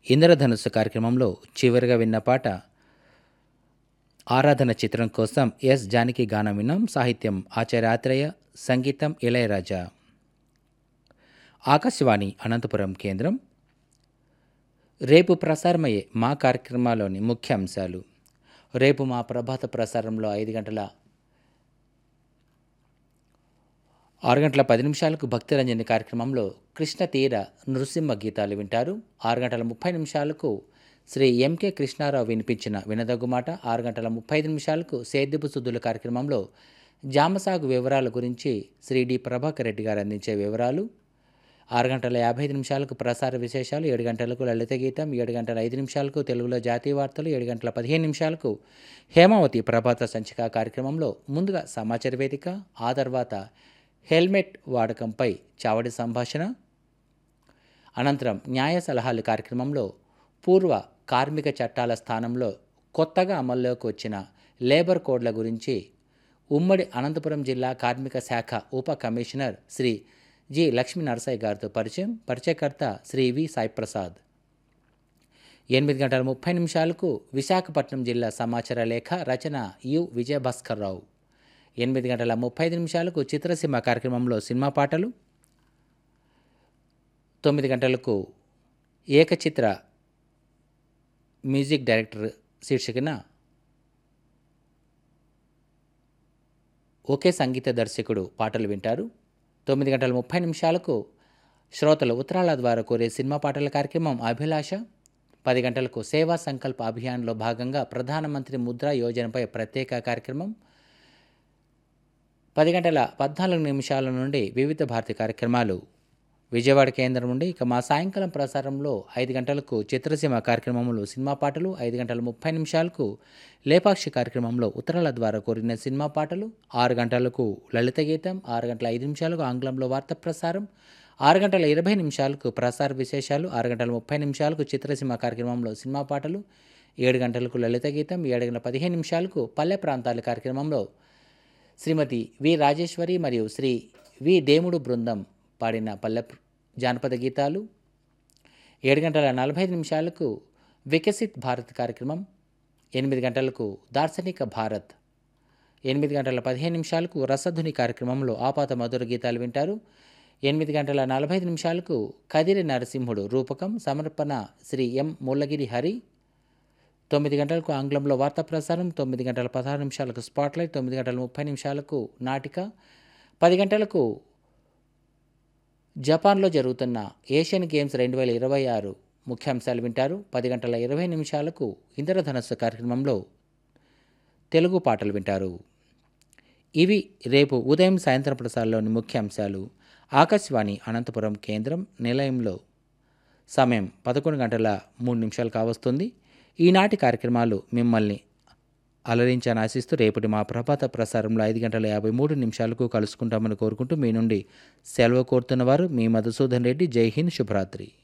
ఇంద్రధనుస్సు కార్యక్రమంలో చివరిగా విన్న పాట ఆరాధన చిత్రం కోసం ఎస్ జానకి గానం విన్నాం సాహిత్యం ఆచార్య ఆత్రేయ సంగీతం ఇళయరాజా ఆకాశవాణి అనంతపురం కేంద్రం రేపు ప్రసారమయ్యే మా కార్యక్రమాల్లోని ముఖ్య అంశాలు రేపు మా ప్రభాత ప్రసారంలో ఐదు గంటల ఆరు గంటల పది నిమిషాలకు భక్తిరంజని కార్యక్రమంలో కృష్ణ తీర నృసింహ గీతాలు వింటారు ఆరు గంటల ముప్పై నిమిషాలకు శ్రీ ఎంకే కృష్ణారావు వినిపించిన వినదగ్గు మాట ఆరు గంటల ముప్పై ఐదు నిమిషాలకు సేద్యపు సుద్దుల కార్యక్రమంలో జామసాగు వివరాల గురించి శ్రీ డి ప్రభాకర్ రెడ్డి గారు అందించే వివరాలు ఆరు గంటల యాభై ఐదు నిమిషాలకు ప్రసార విశేషాలు ఏడు గంటలకు లలిత గీతం ఏడు గంటల ఐదు నిమిషాలకు తెలుగులో జాతీయ వార్తలు ఏడు గంటల పదిహేను నిమిషాలకు హేమావతి ప్రభాత సంచిక కార్యక్రమంలో ముందుగా సమాచార వేదిక ఆ తర్వాత హెల్మెట్ వాడకంపై చావడి సంభాషణ అనంతరం న్యాయ సలహాలు కార్యక్రమంలో పూర్వ కార్మిక చట్టాల స్థానంలో కొత్తగా అమల్లోకి వచ్చిన లేబర్ కోడ్ల గురించి ఉమ్మడి అనంతపురం జిల్లా కార్మిక శాఖ ఉప కమిషనర్ శ్రీ జి లక్ష్మీ నరసయ్య గారితో పరిచయం పరిచయకర్త శ్రీ వి సాయిప్రసాద్ ఎనిమిది గంటల ముప్పై నిమిషాలకు విశాఖపట్నం జిల్లా సమాచార లేఖ రచన యు విజయభాస్కర్ రావు ఎనిమిది గంటల ముప్పై ఐదు నిమిషాలకు చిత్రసీమ కార్యక్రమంలో సినిమా పాటలు తొమ్మిది గంటలకు ఏకచిత్ర మ్యూజిక్ డైరెక్టర్ శీర్షికన ఒకే సంగీత దర్శకుడు పాటలు వింటారు తొమ్మిది గంటల ముప్పై నిమిషాలకు శ్రోతలు ఉత్తరాల ద్వారా కోరే సినిమా పాటల కార్యక్రమం అభిలాష పది గంటలకు సేవా సంకల్ప అభియాన్లో భాగంగా ప్రధానమంత్రి ముద్రా యోజనపై ప్రత్యేక కార్యక్రమం పది గంటల పద్నాలుగు నిమిషాల నుండి వివిధ భారతి కార్యక్రమాలు విజయవాడ కేంద్రం నుండి ఇక మా సాయంకాలం ప్రసారంలో ఐదు గంటలకు చిత్రసీమ కార్యక్రమంలో సినిమా పాటలు ఐదు గంటల ముప్పై నిమిషాలకు లేపాక్షి కార్యక్రమంలో ఉత్తరాల ద్వారా కోరిన సినిమా పాటలు ఆరు గంటలకు లలిత గీతం ఆరు గంటల ఐదు నిమిషాలకు ఆంగ్లంలో వార్త ప్రసారం ఆరు గంటల ఇరవై నిమిషాలకు ప్రసార విశేషాలు ఆరు గంటల ముప్పై నిమిషాలకు చిత్రసీమ కార్యక్రమంలో సినిమా పాటలు ఏడు గంటలకు లలిత గీతం ఏడు గంటల పదిహేను నిమిషాలకు పల్లె ప్రాంతాల కార్యక్రమంలో శ్రీమతి వి రాజేశ్వరి మరియు శ్రీ వి దేముడు బృందం పాడిన పల్లె జానపద గీతాలు ఏడు గంటల నలభై ఐదు నిమిషాలకు వికసిత్ భారత్ కార్యక్రమం ఎనిమిది గంటలకు దార్శనిక భారత్ ఎనిమిది గంటల పదిహేను నిమిషాలకు రసధుని కార్యక్రమంలో ఆపాత మధుర గీతాలు వింటారు ఎనిమిది గంటల నలభై ఐదు నిమిషాలకు కదిరి నరసింహుడు రూపకం సమర్పణ శ్రీ ఎం ముల్లగిరి హరి తొమ్మిది గంటలకు ఆంగ్లంలో వార్తా ప్రసారం తొమ్మిది గంటల పదహారు నిమిషాలకు స్పాట్లైట్ తొమ్మిది గంటల ముప్పై నిమిషాలకు నాటిక పది గంటలకు జపాన్లో జరుగుతున్న ఏషియన్ గేమ్స్ రెండు వేల ఇరవై ఆరు ముఖ్యాంశాలు వింటారు పది గంటల ఇరవై నిమిషాలకు ఇంద్రధనస్సు కార్యక్రమంలో తెలుగు పాటలు వింటారు ఇవి రేపు ఉదయం సాయంత్రం ప్రసారంలోని ముఖ్యాంశాలు ఆకాశవాణి అనంతపురం కేంద్రం నిలయంలో సమయం పదకొండు గంటల మూడు నిమిషాలు కావస్తుంది ఈనాటి కార్యక్రమాలు మిమ్మల్ని అలరించని ఆశిస్తూ రేపటి మా ప్రభాత ప్రసారంలో ఐదు గంటల యాభై మూడు నిమిషాలకు కలుసుకుంటామని కోరుకుంటూ మీ నుండి సెలవు కోరుతున్నవారు మీ మధుసూదన్ రెడ్డి జై హింద్ శుభరాత్రి